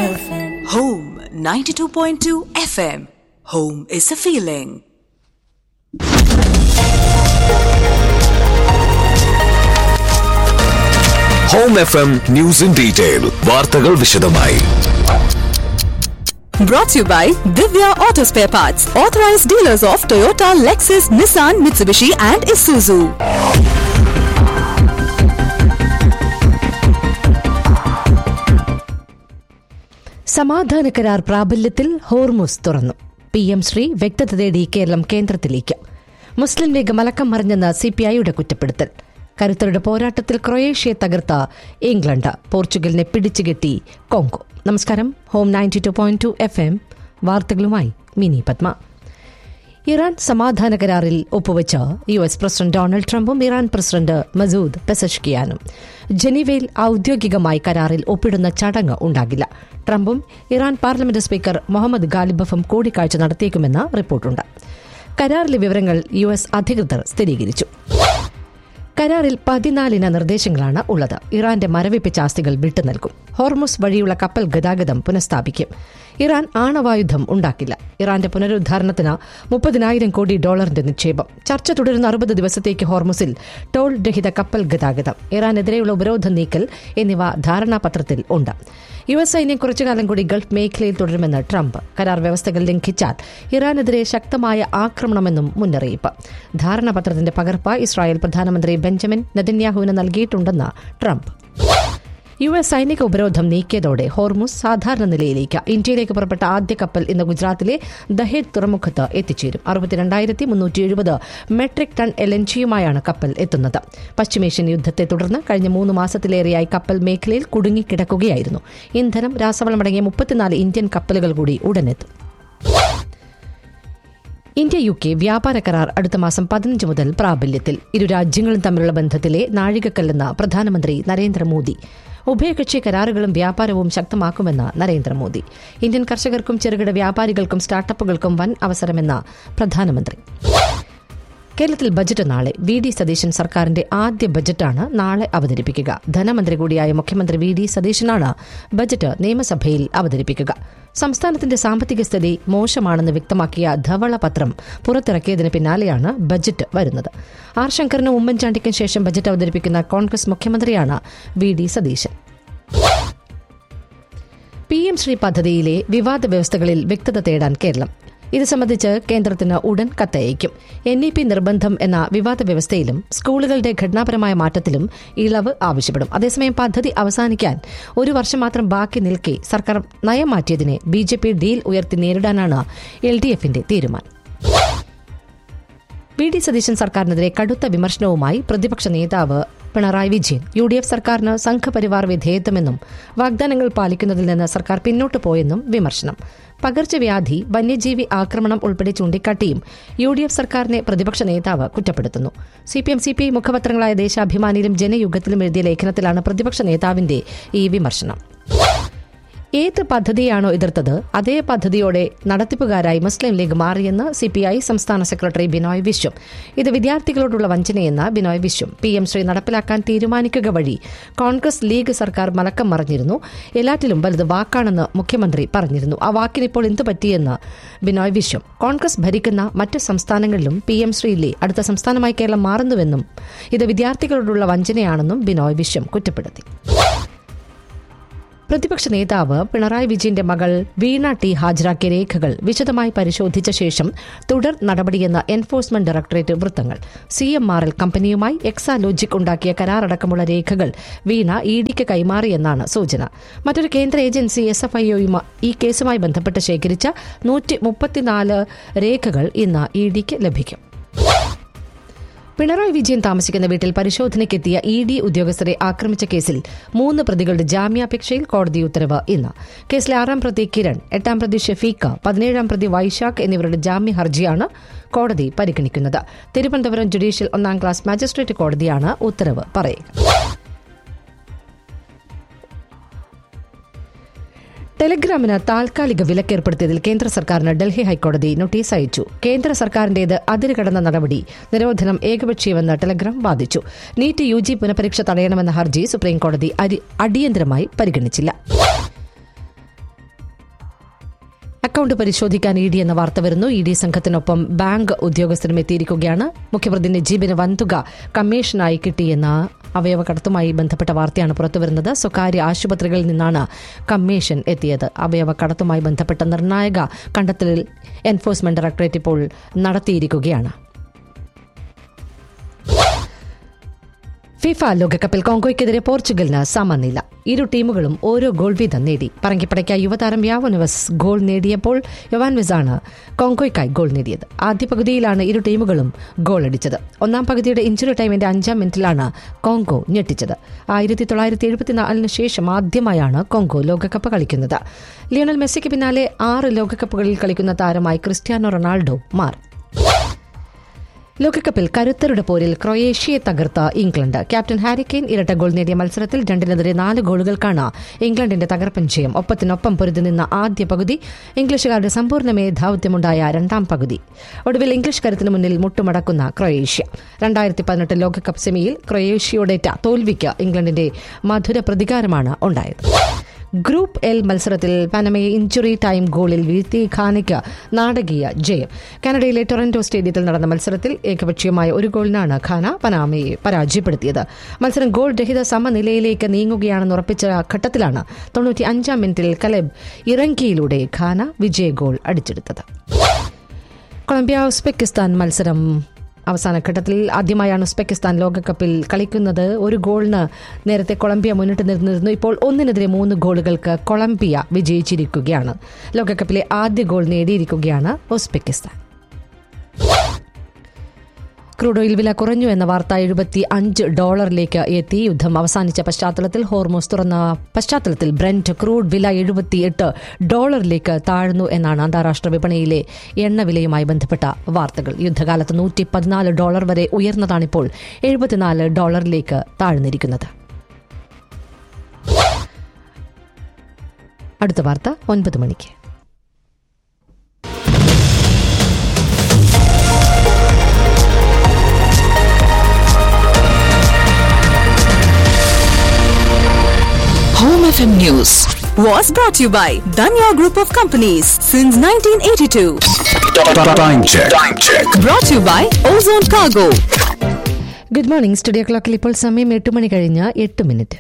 Home 92.2 FM. Home is a feeling. Home F M news in detail വാർത്തകൾ വിശദമായി Brought to you by Divya Auto Spare Parts, authorized dealers of Toyota, Lexus, Nissan, Mitsubishi, and Isuzu. സമാധാന കരാർ പ്രാബല്യത്തിൽ Hormuz തുറന്നു P M Shri വ്യക്തത തേടി കേരളം കേന്ദ്രത്തിലേക്ക് മുസ്ലിം ലീഗ് മലക്കം മറിഞ്ഞെന്ന സി പി ഐയുടെ കുറ്റപ്പെടുത്തൽ കരുത്തരുടെ പോരാട്ടത്തിൽ ക്രൊയേഷ്യയെ തകർത്ത ഇംഗ്ലണ്ട് പോർച്ചുഗലിനെ പിടിച്ചുകെട്ടി കോങ്കോ നമസ്കാരം home ninety two point two F M വാർത്തകളുമായി മിനി പത്മ ഇറാൻ സമാധാന കരാറിൽ ഒപ്പുവെച്ച യു എസ് പ്രസിഡന്റ് ഡൊണാൾഡ് ട്രംപും ഇറാൻ പ്രസിഡന്റ് മസൂദ് പെസഷ്കിയാനും ജനീവയിൽ ഔദ്യോഗികമായി കരാറിൽ ഒപ്പിടുന്ന ചടങ്ങ് ഉണ്ടാകില്ല ട്രംപും ഇറാൻ പാർലമെന്റ് സ്പീക്കർ മുഹമ്മദ് ഗാലിബഫും കൂടിക്കാഴ്ച നടത്തിയേക്കുമെന്ന റിപ്പോർട്ടുണ്ട് കരാറിലെ വിവരങ്ങൾ യു എസ് അധികൃതർ സ്ഥിരീകരിച്ചു കരാറിൽ പതിനാലിന നിർദ്ദേശങ്ങളാണ് ഉള്ളത് ഇറാന്റെ മരവിപ്പിച്ച ആസ്തികൾ വിട്ടുനൽകും ഹോർമുസ് വഴിയുള്ള കപ്പൽ ഗതാഗതം പുനഃസ്ഥാപിക്കും ഇറാൻ ആണവായുധം ഉണ്ടാക്കില്ല ഇറാന്റെ പുനരുദ്ധാരണത്തിന് മുപ്പതിനായിരം കോടി ഡോളറിന്റെ നിക്ഷേപം ചർച്ച തുടരുന്ന അറുപത് ദിവസത്തേക്ക് ഹോർമുസിൽ ടോൾ രഹിത കപ്പൽ ഗതാഗതം ഇറാനെതിരെയുള്ള ഉപരോധം നീക്കൽ എന്നിവ ധാരണാപത്രത്തിൽ ഉണ്ട് യു എസ് സൈന്യം കുറച്ചുകാലം കൂടി ഗൾഫ് മേഖലയിൽ തുടരുമെന്ന് ട്രംപ് കരാർ വ്യവസ്ഥകൾ ലംഘിച്ചാൽ ഇറാനെതിരെ ശക്തമായ ആക്രമണമെന്നും മുന്നറിയിപ്പ് ധാരണാപത്രത്തിന്റെ പകർപ്പ് ഇസ്രായേൽ പ്രധാനമന്ത്രി ബെഞ്ചമിൻ നെതന്യാഹുവിന് നൽകിയിട്ടുണ്ടെന്ന് ട്രംപ് യു എസ് സൈനിക ഉപരോധം നീക്കിയതോടെ ഹോർമുസ് സാധാരണ നിലയിലേക്ക് ഇന്ത്യയിലേക്ക് പുറപ്പെട്ട ആദ്യ കപ്പൽ ഇന്ന് ഗുജറാത്തിലെ ദഹേദ് തുറമുഖത്ത് എത്തിച്ചേരും അറുപത്തിരണ്ടായിരത്തി മുന്നൂറ്റി എഴുപത് മെട്രിക് ടൺ എൽ എൻ ജിയുമായാണ് കപ്പൽ എത്തുന്നത് പശ്ചിമേഷ്യൻ യുദ്ധത്തെ തുടർന്ന് കഴിഞ്ഞ മൂന്ന് മാസത്തിലേറെയായി കപ്പൽ മേഖലയിൽ കുടുങ്ങിക്കിടക്കുകയായിരുന്നു ഇന്ധനം രാസവളമടങ്ങിയ മുപ്പത്തിനാല് ഇന്ത്യൻ കപ്പലുകൾ കൂടി ഉടനെത്തും ഇന്ത്യ യു കെ വ്യാപാര കരാർ അടുത്ത മാസം പതിനഞ്ച് മുതൽ പ്രാബല്യത്തിൽ ഇരു രാജ്യങ്ങളും തമ്മിലുള്ള ബന്ധത്തിലെ നാഴികക്കല്ലെന്ന് പ്രധാനമന്ത്രി നരേന്ദ്രമോദി ഉഭയകക്ഷി കരാറുകളും വ്യാപാരവും ശക്തമാക്കുമെന്ന് നരേന്ദ്രമോദി ഇന്ത്യൻ കർഷകർക്കും ചെറുകിട വ്യാപാരികൾക്കും സ്റ്റാർട്ടപ്പുകൾക്കും വൻ അവസരമെന്ന് പ്രധാനമന്ത്രി കേരളത്തിൽ ബജറ്റ് നാളെ വി ഡി സതീശൻ സർക്കാരിന്റെ ആദ്യ ബജറ്റാണ് നാളെ അവതരിപ്പിക്കുക ധനമന്ത്രി കൂടിയായ മുഖ്യമന്ത്രി വി ഡി സതീശനാണ് ബജറ്റ് നിയമസഭയിൽ അവതരിപ്പിക്കുക സംസ്ഥാനത്തിന്റെ സാമ്പത്തിക സ്ഥിതി മോശമാണെന്ന് വ്യക്തമാക്കിയ ധവള പത്രം പുറത്തിറക്കിയതിന് പിന്നാലെയാണ് ബജറ്റ് വരുന്നത് ആർ ശങ്കറിനും ഉമ്മൻചാണ്ടിക്കും ശേഷം ബജറ്റ് അവതരിപ്പിക്കുന്ന കോൺഗ്രസ് മുഖ്യമന്ത്രിയാണ് V D Satheesan P M Shri പദ്ധതിയിലെ വിവാദ വ്യവസ്ഥകളിൽ വ്യക്തത തേടാൻ കേരളം ഇത് സംബന്ധിച്ച് കേന്ദ്രത്തിന് ഉടൻ കത്തയക്കും എൻ ഇ പി നിർബന്ധം എന്ന വിവാദ വ്യവസ്ഥയിലും സ്കൂളുകളുടെ ഘടനാപരമായ മാറ്റത്തിലും ഇളവ് ആവശ്യപ്പെടും അതേസമയം പദ്ധതി അവസാനിക്കാൻ ഒരു വർഷം മാത്രം ബാക്കി നിൽക്കെ സർക്കാർ നയം മാറ്റിയതിനെ ബി ജെ പി ഡീൽ ഉയർത്തി നേരിടാനാണ് എൽ ഡി എഫിന്റെ തീരുമാനം വി ഡി സതീശൻ സർക്കാരിനെതിരെ കടുത്ത വിമർശനവുമായി പ്രതിപക്ഷ നേതാവ് Pinarayi Vijayan U D F സർക്കാരിന് സംഘപരിവാർ വിധേയത്വമെന്നും വാഗ്ദാനങ്ങൾ പാലിക്കുന്നതിൽ നിന്ന് സർക്കാർ പിന്നോട്ട് പോയെന്നും വിമർശനം പകർച്ചവ്യാധി വന്യജീവി ആക്രമണം ഉൾപ്പെടെ ചൂണ്ടിക്കാട്ടിയും യു ഡി എഫ് സർക്കാരിനെ പ്രതിപക്ഷ നേതാവ് കുറ്റപ്പെടുത്തുന്നു C P M C P I മുഖപത്രങ്ങളായ ദേശാഭിമാനിയിലും ജനയുഗത്തിലും എഴുതിയ ലേഖനത്തിലാണ് പ്രതിപക്ഷ നേതാവിന്റെ ഈ വിമർശനം ഏത് പദ്ധതിയാണോ എതിർത്തത് അതേ പദ്ധതിയോടെ നടത്തിപ്പുകാരായി മുസ്ലിം ലീഗ് മാറിയെന്ന് സി പി ഐ സംസ്ഥാന സെക്രട്ടറി ബിനോയ് വിശ്വം ഇത് വിദ്യാർത്ഥികളോടുള്ള വഞ്ചനയെന്ന് ബിനോയ് വിശ്വം പി എം ശ്രീ നടപ്പിലാക്കാൻ തീരുമാനിക്കുക വഴി കോൺഗ്രസ് ലീഗ് സർക്കാർ മലക്കം മറിഞ്ഞിരുന്നു എല്ലാറ്റിലും വലുത് വാക്കാണെന്ന് മുഖ്യമന്ത്രി പറഞ്ഞിരുന്നു ആ വാക്കിനിപ്പോൾ എന്തു പറ്റിയെന്ന് ബിനോയ് വിശ്വം കോൺഗ്രസ് ഭരിക്കുന്ന മറ്റ് സംസ്ഥാനങ്ങളിലും പി എം ശ്രീയിലെ അടുത്ത സംസ്ഥാനമായി കേരളം മാറുന്നുവെന്നും ഇത് വിദ്യാർത്ഥികളോടുള്ള വഞ്ചനയാണെന്നും ബിനോയ് വിശ്വം കുറ്റപ്പെടുത്തി പ്രതിപക്ഷ നേതാവ് പിണറായി വിജയന്റെ മകൾ വീണ ടി ഹാജരാക്കിയ രേഖകൾ വിശദമായി പരിശോധിച്ച ശേഷം തുടർ നടപടിയെന്ന എൻഫോഴ്സ്മെന്റ് ഡയറക്ടറേറ്റ് വൃത്തങ്ങൾ സി എം ആർ എൽ കമ്പനിയുമായി എക്സാലോജിക് ഉണ്ടാക്കിയ കരാറടക്കമുള്ള രേഖകൾ വീണ ഇ ഡിക്ക് കൈമാറിയെന്നാണ് സൂചന മറ്റൊരു കേന്ദ്ര ഏജൻസി എസ് എഫ് ഐ ഈ കേസുമായി ബന്ധപ്പെട്ട് ശേഖരിച്ച നൂറ്റി മുപ്പത്തിനാല് രേഖകൾ ഇന്ന് ഇ ഡിക്ക് ലഭിക്കും പിണറായി വിജയൻ താമസിക്കുന്ന വീട്ടിൽ പരിശോധനയ്ക്കെത്തിയ ഇ ഡി ഉദ്യോഗസ്ഥരെ ആക്രമിച്ച കേസിൽ മൂന്ന് പ്രതികളുടെ ജാമ്യാപേക്ഷയിൽ കോടതി ഉത്തരവ് ഇന്ന് കേസിലെ ആറാം പ്രതി കിരൺ എട്ടാം പ്രതി ഷെഫീഖ പതിനേഴാം പ്രതി വൈശാഖ് എന്നിവരുടെ ജാമ്യ ഹർജിയാണ് കോടതി പരിഗണിക്കുന്നത് തിരുവനന്തപുരം ജുഡീഷ്യൽ ഒന്നാം ക്ലാസ് മജിസ്ട്രേറ്റ് കോടതിയാണ് ഉത്തരവ് പറയുക ടെലിഗ്രാമിന് താൽക്കാലിക വിലക്കേർപ്പെടുത്തിയതിൽ കേന്ദ്ര സർക്കാരിന് ഡൽഹി ഹൈക്കോടതി നോട്ടീസ് അയച്ചു കേന്ദ്ര സർക്കാരിന്റേത് അതിരുകടന്ന നടപടി നിരോധനം ഏകപക്ഷീയമെന്ന് ടെലിഗ്രാം വാദിച്ചു നീറ്റ് യു ജി പുനഃപരീക്ഷ തടയണമെന്ന ഹർജി സുപ്രീംകോടതി അരി- അടിയന്തരമായി പരിഗണിച്ചില്ല അക്കൗണ്ട് പരിശോധിക്കാൻ ഇ ഡി എന്ന വാർത്ത വരുന്നു ഇ ഡി സംഘത്തിനൊപ്പം ബാങ്ക് ഉദ്യോഗസ്ഥരും എത്തിയിരിക്കുകയാണ് മുഖ്യപ്രതി നജീബിന് വൻതുക കമ്മീഷനായി കിട്ടിയെന്ന അവയവ കടത്തുമായി ബന്ധപ്പെട്ട വാർത്തയാണ് പുറത്തുവരുന്നത് സ്വകാര്യ ആശുപത്രികളിൽ നിന്നാണ് കമ്മീഷൻ എത്തിയത് അവയവ കടത്തുമായി ബന്ധപ്പെട്ട നിർണായക കണ്ടെത്തലിൽ എൻഫോഴ്സ്മെന്റ് ഡയറക്ടറേറ്റ് ഇപ്പോൾ നടത്തിയിരിക്കുകയാണ് ഫിഫ ലോകകപ്പിൽ കോങ്കോയ്ക്കെതിരെ പോർച്ചുഗലിന് സമനില ഇരു ടീമുകളും ഓരോ ഗോൾ വീതം നേടി പറങ്കിപ്പടയ്ക്കായി യുവതാരം യാവോനവസ് ഗോൾ നേടിയപ്പോൾ യുവാൻവിസാണ് കോങ്കോയ്ക്കായി ഗോൾ നേടിയത് ആദ്യ പകുതിയിലാണ് ഇരു ടീമുകളും ഗോൾ അടിച്ചത് ഒന്നാം പകുതിയുടെ ഇഞ്ചുറി ടൈമിന്റെ അഞ്ചാം മിനിറ്റിലാണ് കോങ്കോ ഞെട്ടിച്ചത് ആയിരത്തി തൊള്ളായിരത്തി എഴുപത്തിനാലിന് ശേഷം ആദ്യമായാണ് കോങ്കോ ലോകകപ്പ് കളിക്കുന്നത് ലിയണൽ മെസ്സിക്ക് പിന്നാലെ ആറ് ലോകകപ്പുകളിൽ കളിക്കുന്ന താരമായി ക്രിസ്ത്യാനോ റൊണാൾഡോ മാറി ലോകകപ്പിൽ കരുത്തരുടെ പോരിൽ ക്രൊയേഷ്യയെ തകർത്ത ഇംഗ്ലണ്ട് ക്യാപ്റ്റൻ ഹാരി കെയ്ൻ ഇരട്ട ഗോൾ നേടിയ മത്സരത്തിൽ രണ്ടിനെതിരെ നാല് ഗോളുകൾക്കാണ് ഇംഗ്ലണ്ടിന്റെ തകർപ്പൻ ജയം ഒപ്പത്തിനൊപ്പം പൊരുതി നിന്ന ആദ്യ പകുതി ഇംഗ്ലീഷുകാരുടെ സമ്പൂർണ്ണ മേധാവിത്വമുണ്ടായ രണ്ടാം പകുതി ഒടുവിൽ ഇംഗ്ലീഷ് കരുത്തിന് മുന്നിൽ മുട്ടുമടക്കുന്ന ക്രൊയേഷ്യ രണ്ടായിരത്തി പതിനെട്ട് ലോകകപ്പ് സെമിയിൽ ക്രൊയേഷ്യയുടേറ്റ തോൽവിക്ക് ഇംഗ്ലണ്ടിന്റെ മധുര പ്രതികാരമാണ് ഉണ്ടായത് ഗ്രൂപ്പ് എൽ മത്സരത്തിൽ പനമയെ ഇഞ്ചുറി ടൈം ഗോളിൽ വീഴ്ത്തി ഖാനയ്ക്ക് നാടകീയ ജയം കാനഡയിലെ ടൊറന്റോ സ്റ്റേഡിയത്തിൽ നടന്ന മത്സരത്തിൽ ഏകപക്ഷീയമായ ഒരു ഗോളിനാണ് ഖാന പനാമയെ പരാജയപ്പെടുത്തിയത് മത്സരം ഗോൾ രഹിത സമനിലയിലേക്ക് നീങ്ങുകയാണെന്ന് ഉറപ്പിച്ച ഘട്ടത്തിലാണ് തൊണ്ണൂറ്റി അഞ്ചാം മിനിറ്റിൽ കലെബ് ഇറങ്കിയിലൂടെ ഖാന വിജയ ഗോൾ അടിച്ചെടുത്തത് കൊളംബിയ ഉസ്ബെക്കിസ്ഥാൻ മത്സരം അവസാന ഘട്ടത്തിൽ ആദ്യമായാണ് ഉസ്ബെക്കിസ്ഥാൻ ലോകകപ്പിൽ കളിക്കുന്നത് ഒരു ഗോളിന് നേരത്തെ കൊളംബിയ മുന്നിട്ട് നിന്നിരുന്നു ഇപ്പോൾ ഒന്നിനെതിരെ മൂന്ന് ഗോളുകൾക്ക് കൊളംബിയ വിജയിച്ചിരിക്കുകയാണ് ലോകകപ്പിലെ ആദ്യ ഗോൾ നേടിയിരിക്കുകയാണ് ഉസ്ബെക്കിസ്ഥാൻ ക്രൂഡ് ഓയിൽ വില കുറഞ്ഞു എന്ന വാർത്ത എഴുപത്തി അഞ്ച് ഡോളറിലേക്ക് എത്തി യുദ്ധം അവസാനിച്ച പശ്ചാത്തലത്തിൽ ഹോർമോസ് തുറന്ന പശ്ചാത്തലത്തിൽ ബ്രന്റ് ക്രൂഡ് വില എഴുപത്തിയെട്ട് ഡോളറിലേക്ക് താഴ്ന്നു എന്നാണ് അന്താരാഷ്ട്ര വിപണിയിലെ എണ്ണവിലയുമായി ബന്ധപ്പെട്ട വാർത്തകൾ യുദ്ധകാലത്ത് നൂറ്റി പതിനാല് ഡോളർ വരെ ഉയർന്നതാണിപ്പോൾ എഴുപത്തിനാല് ഡോളറിലേക്ക് താഴ്ന്നിരിക്കുന്നത് അടുത്ത വാർത്ത ഒൻപത് മണിക്ക് Home FM News was brought to you by Danya Group of Companies since 1982. Time check. Time check. Brought to you by Ozone Cargo. Good morning studio ക്ലോക്കിൽ ഇപ്പോൾ സമയം എട്ട് മണി കഴിഞ്ഞ് എട്ട് minute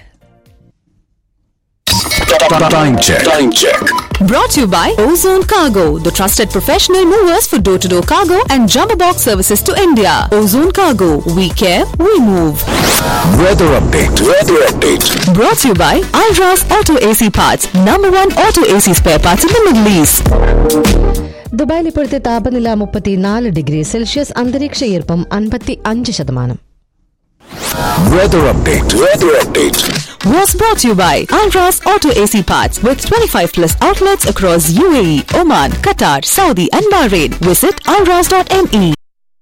Time check. Time check. Brought to you by Ozone Cargo, the trusted professional movers for door to door cargo and jumbo box services to India. Ozone Cargo, we care, we move. Weather update. Weather update. Brought to you by Alras Auto AC Parts, number one auto AC spare parts in the Middle East. ദുബായിൽ ഇപ്പോഴത്തെ താപനില മുപ്പത്തിനാല് degree Celsius അന്തരീക്ഷ ഈർപ്പം അൻപത്തി അഞ്ച് ശതമാനം Weather update. Weather update. Was brought to you by Alras Auto AC Parts with 25 plus outlets across UAE, Oman, Qatar, Saudi, and Bahrain. Visit alras.me.